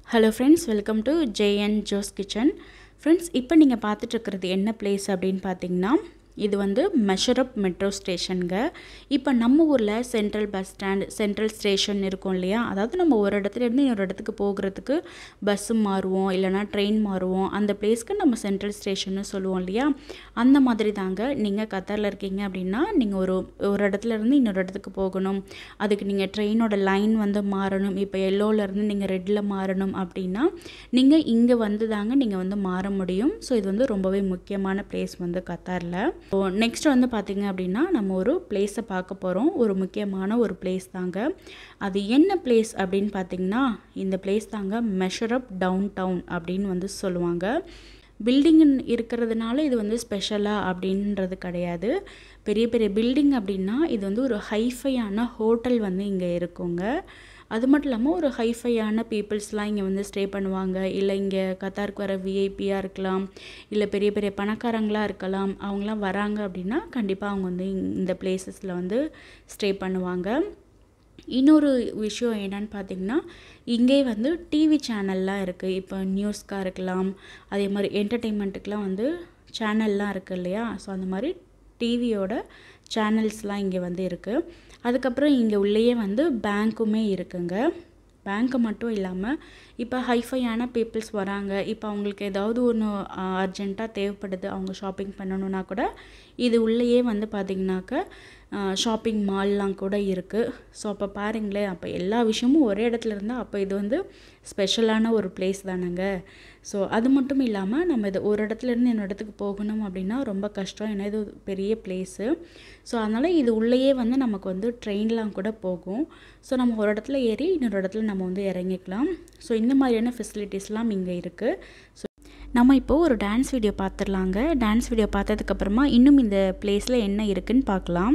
hello friends welcome to J N Jo's kitchen friends இப்போ நீங்கள் பார்த்துட்ருக்கிறது என்ன பிளேஸ் அப்படின்னு பார்த்தீங்கன்னா இது வந்து மெஷரப் மெட்ரோ ஸ்டேஷனுங்க இப்போ நம்ம ஊரில் central bus stand central station இருக்கும் இல்லையா அதாவது நம்ம ஒரு இடத்துல இருந்து இன்னொரு இடத்துக்கு போகிறதுக்கு பஸ்ஸு மாறுவோம் இல்லைனா ட்ரெயின் மாறுவோம் அந்த பிளேஸ்க்கு நம்ம சென்ட்ரல் ஸ்டேஷன்னு சொல்லுவோம் இல்லையா அந்த மாதிரி தாங்க நீங்கள் கத்தாரில் இருக்கீங்க அப்படின்னா நீங்கள் ஒரு ஒரு இடத்துல இருந்து இன்னொரு இடத்துக்கு போகணும் அதுக்கு நீங்கள் ட்ரெயினோட லைன் வந்து மாறணும் இப்போ எல்லோவிலேருந்து நீங்கள் ரெட்டில் மாறணும் அப்படின்னா நீங்கள் இங்கே வந்து தாங்க நீங்கள் வந்து மாற முடியும் ஸோ இது வந்து ரொம்பவே முக்கியமான பிளேஸ் வந்து கத்தாரில் ஸோ நெக்ஸ்ட் வந்து பார்த்திங்க அப்படின்னா நம்ம ஒரு பிளேஸை பார்க்க போகிறோம் ஒரு முக்கியமான ஒரு பிளேஸ் தாங்க அது என்ன பிளேஸ் அப்படின்னு பார்த்திங்கன்னா இந்த பிளேஸ் தாங்க மெஷரப் டவுன் டவுன் அப்படின்னு வந்து சொல்லுவாங்க பில்டிங் இருக்கிறதுனால இது வந்து ஸ்பெஷலாக அப்படின்றது கிடையாது பெரிய பெரிய பில்டிங் அப்படின்னா இது வந்து ஒரு ஹைஃபையான ஹோட்டல் வந்து இங்கே இருக்குங்க அது மட்டும் இல்லாமல் ஒரு ஹைஃபையான பீப்புள்ஸ்லாம் இங்கே வந்து ஸ்டே பண்ணுவாங்க இல்லை இங்கே கத்தாருக்கு வர விஐபியாக இருக்கலாம் இல்லை பெரிய பெரிய பணக்காரங்களாக இருக்கலாம் அவங்களாம் வராங்க அப்படின்னா கண்டிப்பாக அவங்க வந்து இந்த பிளேசஸில் வந்து ஸ்டே பண்ணுவாங்க இன்னொரு விஷயம் என்னன்னு பார்த்தீங்கன்னா இங்கே வந்து டிவி சேனல்லாம் இருக்குது இப்போ நியூஸ்க்காக இருக்கலாம் அதே மாதிரி என்டர்டெயின்மெண்ட்டுக்கெலாம் வந்து சேனல்லாம் இருக்குது இல்லையா ஸோ அந்த மாதிரி டிவியோட சேனல்ஸ்லாம் இங்கே வந்து இருக்குது அதுக்கப்புறம் இங்கே உள்ளேயே வந்து பேங்க்குமே இருக்குங்க பேங்க்கு மட்டும் இல்லாமல் இப்போ ஹைஃபையான பீப்புள்ஸ் வராங்க இப்போ அவங்களுக்கு ஏதாவது ஒன்று அர்ஜெண்ட்டாக தேவைப்படுது அவங்க ஷாப்பிங் பண்ணணுன்னா கூட இது உள்ளேயே வந்து பார்த்திங்கனாக்க ஷாப்பிங் மால்லாம் கூட இருக்குது ஸோ அப்போ பாருங்களேன் அப்போ எல்லா விஷயமும் ஒரே இடத்துல இருந்தால் அப்போ இது வந்து ஸ்பெஷலான ஒரு பிளேஸ் தானேங்க ஸோ அது மட்டும் இல்லாமல் நம்ம இது ஒரு இடத்துலேருந்து இன்னொரு இடத்துக்கு போகணும் அப்படின்னா ரொம்ப கஷ்டம் ஏன்னா இது பெரிய பிளேஸு ஸோ அதனால் இது உள்ளேயே வந்து நமக்கு வந்து ட்ரெயின்லாம் கூட போகும் ஸோ நம்ம ஒரு இடத்துல ஏறி இன்னொரு இடத்துல நம்ம வந்து இறங்கிக்கலாம் ஸோ இந்த மாதிரியான ஃபெசிலிட்டிஸ்லாம் இங்கே இருக்குது ஸோ நம்ம இப்போது ஒரு டான்ஸ் வீடியோ பார்த்துடலாங்க டான்ஸ் வீடியோ பார்த்ததுக்கப்புறமா இன்னும் இந்த பிளேஸில் என்ன இருக்குதுன்னு பார்க்கலாம்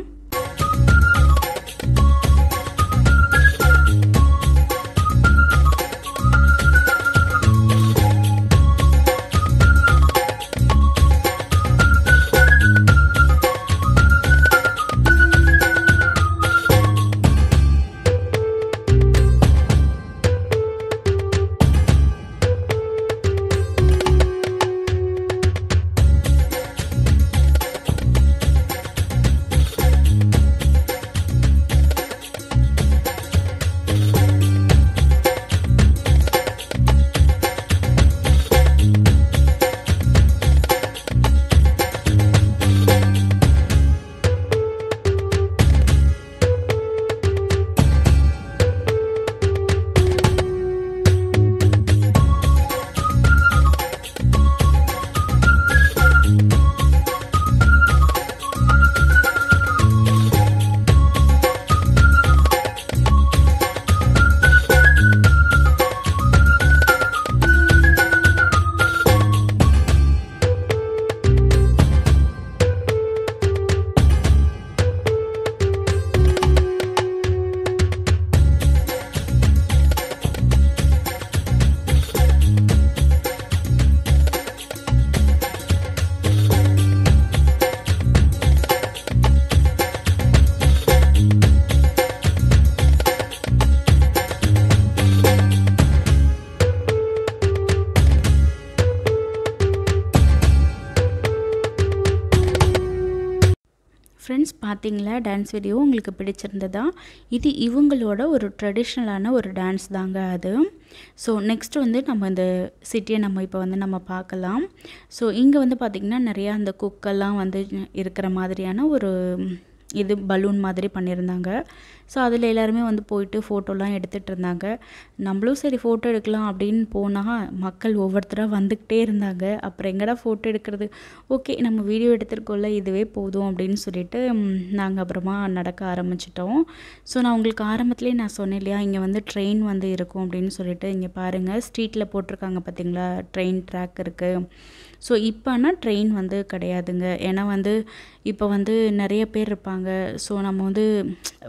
ஃப்ரெண்ட்ஸ் பார்த்தீங்களா டான்ஸ் வீடியோ உங்களுக்கு பிடிச்சிருந்ததா இது இவங்களோட ஒரு ட்ரெடிஷ்னலான ஒரு டான்ஸ் தாங்க அது ஸோ நெக்ஸ்ட் வந்து நம்ம இந்த சிட்டியை நம்ம இப்போ வந்து நம்ம பார்க்கலாம் ஸோ இங்கே வந்து பார்த்திங்கன்னா நிறையா அந்த குக்கெல்லாம் வந்து இருக்கிற மாதிரியான ஒரு இது பலூன் மாதிரி பண்ணியிருந்தாங்க ஸோ அதில் எல்லாருமே வந்து போயிட்டு ஃபோட்டோலாம் எடுத்துகிட்டு இருந்தாங்க நம்மளும் சரி ஃபோட்டோ எடுக்கலாம் அப்படின்னு போனால் மக்கள் ஒவ்வொருத்தராக வந்துக்கிட்டே இருந்தாங்க அப்புறம் எங்கடா ஃபோட்டோ எடுக்கிறது ஓகே நம்ம வீடியோ எடுத்துருக்கோம்ல இதுவே போதும் அப்படின்னு சொல்லிட்டு நாங்கள் அப்புறமா நடக்க ஆரம்பிச்சிட்டோம் ஸோ நான் உங்களுக்கு ஆரம்பத்துலேயே நான் சொன்னேன் இல்லையா இங்கே வந்து ட்ரெயின் வந்து இருக்கும் அப்படின்னு சொல்லிட்டு இங்கே பாருங்கள் ஸ்ட்ரீட்டில் போட்டிருக்காங்க பார்த்தீங்களா ட்ரெயின் ட்ராக் இருக்குது ஸோ இப்போனா ட்ரெயின் வந்து கிடையாதுங்க ஏன்னா வந்து இப்போ வந்து நிறைய பேர் இருப்பாங்க ஸோ நம்ம வந்து ஓ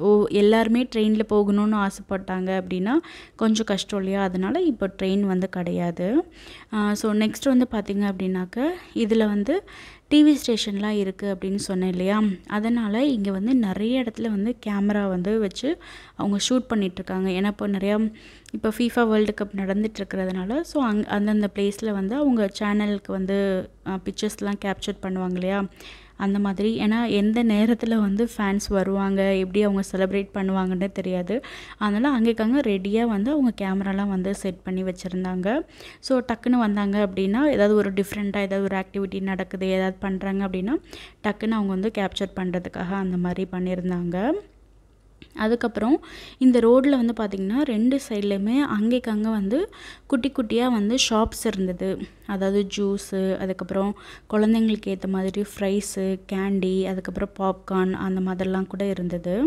எல்லாருமே ட்ரெயினில் போகணும்னு ஆசைப்பட்டாங்க அப்படின்னா கொஞ்சம் கஷ்டம் இல்லையா அதனால் இப்போ ட்ரெயின் வந்து கிடையாது ஸோ நெக்ஸ்ட் வந்து பார்த்திங்க அப்படின்னாக்க இதில் வந்து டிவி ஸ்டேஷன்லாம் இருக்குது அப்படின்னு சொன்னேன் இல்லையா அதனால் இங்கே வந்து நிறைய இடத்துல வந்து கேமரா வந்து வச்சு அவங்க ஷூட் பண்ணிகிட்ருக்காங்க ஏன்னா இப்போ நிறையா இப்போ ஃபீஃபா வேர்ல்டு கப் நடந்துகிட்ருக்கிறதுனால ஸோ அங் அந்தந்த பிளேஸில் வந்து அவங்க சேனலுக்கு வந்து பிக்சர்ஸ்லாம் கேப்சர் பண்ணுவாங்க இல்லையா அந்த மாதிரி ஏன்னா எந்த நேரத்தில் வந்து ஃபேன்ஸ் வருவாங்க எப்படி அவங்க செலிப்ரேட் பண்ணுவாங்கன்னு தெரியாது அதனால் அங்கேக்காங்க ரெடியாக வந்து அவங்க கேமராலாம் வந்து செட் பண்ணி வச்சுருந்தாங்க ஸோ டக்குன்னு வந்தாங்க அப்படின்னா ஏதாவது ஒரு டிஃப்ரெண்ட்டாக ஏதாவது ஒரு ஆக்டிவிட்டி நடக்குது ஏதாவது பண்ணுறாங்க அப்படின்னா டக்குன்னு அவங்க வந்து கேப்சர் பண்ணுறதுக்காக அந்த மாதிரி பண்ணியிருந்தாங்க அதுக்கப்புறம் இந்த ரோட்டில் வந்து பார்த்திங்கன்னா ரெண்டு சைட்லேயுமே அங்கேக்கு அங்கே வந்து குட்டி குட்டியாக வந்து ஷாப்ஸ் இருந்தது அதாவது ஜூஸு அதுக்கப்புறம் குழந்தைங்களுக்கு ஏற்ற மாதிரி ஃப்ரைஸு கேண்டி அதுக்கப்புறம் பாப்கார்ன் அந்த மாதிரிலாம் கூட இருந்தது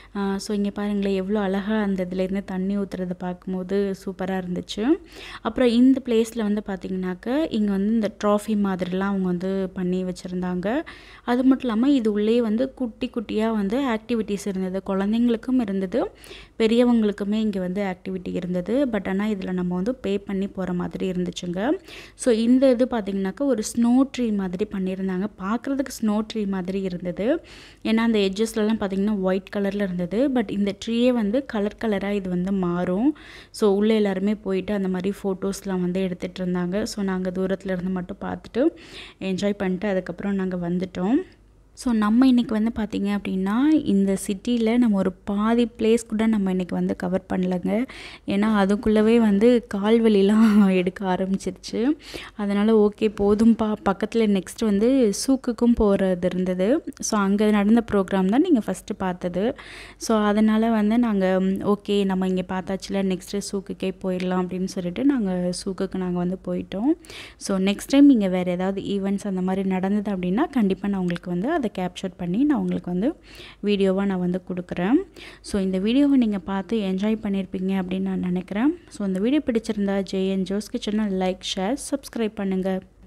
ஸோ இங்கே பாருங்களேன் எவ்வளோ அழகாக அந்த இதுலேருந்து தண்ணி ஊற்றுறத பார்க்கும்போது சூப்பராக இருந்துச்சு அப்புறம் இந்த பிளேஸில் வந்து பார்த்திங்கனாக்க இங்கே வந்து இந்த ட்ராஃபி மாதிரிலாம் அவங்க வந்து பண்ணி வச்சுருந்தாங்க அது மட்டும் இல்லாமல் இது உள்ளே வந்து குட்டி குட்டியாக வந்து ஆக்டிவிட்டீஸ் இருந்தது குழந்தைங்களுக்கும் இருந்தது பெரியவங்களுக்குமே இங்கே வந்து ஆக்டிவிட்டி இருந்தது பட் ஆனால் இதில் நம்ம வந்து பே பண்ணி போகிற மாதிரி இருந்துச்சுங்க ஸோ இந்த இது பார்த்திங்கனாக்கா ஒரு ஸ்னோ ட்ரீ மாதிரி பண்ணியிருந்தாங்க பார்க்குறதுக்கு ஸ்னோ ட்ரீ மாதிரி இருந்தது ஏன்னா அந்த எட்ஜஸ்லலாம் பார்த்திங்கன்னா ஒயிட் கலரில் இருந்தது பட் இந்த ட்ரீயே வந்து கலர் கலராக இது வந்து மாறும் ஸோ உள்ளே எல்லாருமே போயிட்டு அந்த மாதிரி ஃபோட்டோஸ்லாம் வந்து எடுத்துகிட்டு இருந்தாங்க ஸோ நாங்கள் தூரத்தில் இருந்து மட்டும் பார்த்துட்டு என்ஜாய் பண்ணிட்டு அதுக்கப்புறம் நாங்கள் வந்துட்டோம் ஸோ நம்ம இன்றைக்கி வந்து பார்த்திங்க அப்படின்னா இந்த சிட்டியில் நம்ம ஒரு பாதி பிளேஸ் கூட நம்ம இன்றைக்கி வந்து கவர் பண்ணலைங்க ஏன்னா அதுக்குள்ளவே வந்து கால்வலிலாம் எடுக்க ஆரம்பிச்சிருச்சு அதனால் ஓகே போதும்பா பக்கத்தில் நெக்ஸ்ட் வந்து சூக்குக்கும் போகிறது இருந்தது ஸோ அங்கே நடந்த ப்ரோக்ராம் தான் நீங்கள் ஃபஸ்ட்டு பார்த்தது ஸோ அதனால் வந்து நாங்கள் ஓகே நம்ம இங்கே பார்த்தாச்சுல நெக்ஸ்ட்டு சூக்குக்கே போயிடலாம் அப்படின்னு சொல்லிட்டு நாங்கள் சூக்குக்கு நாங்கள் வந்து போயிட்டோம் ஸோ நெக்ஸ்ட் டைம் இங்கே வேறு ஏதாவது ஈவெண்ட்ஸ் அந்த மாதிரி நடந்தது அப்படின்னா கண்டிப்பாக நான் உங்களுக்கு வந்து அதை கேப்சர் பண்ணி நான் உங்களுக்கு வந்து வீடியோவாக நான் வந்து கொடுக்குறேன் ஸோ இந்த வீடியோவை நீங்கள் பார்த்து என்ஜாய் பண்ணியிருப்பீங்க அப்படின்னு நான் நினைக்கிறேன் ஸோ இந்த வீடியோ பிடிச்சிருந்தா ஜேஎன் ஜோஸ் கிச்சனை லைக் ஷேர் சப்ஸ்கிரைப் பண்ணுங்கள்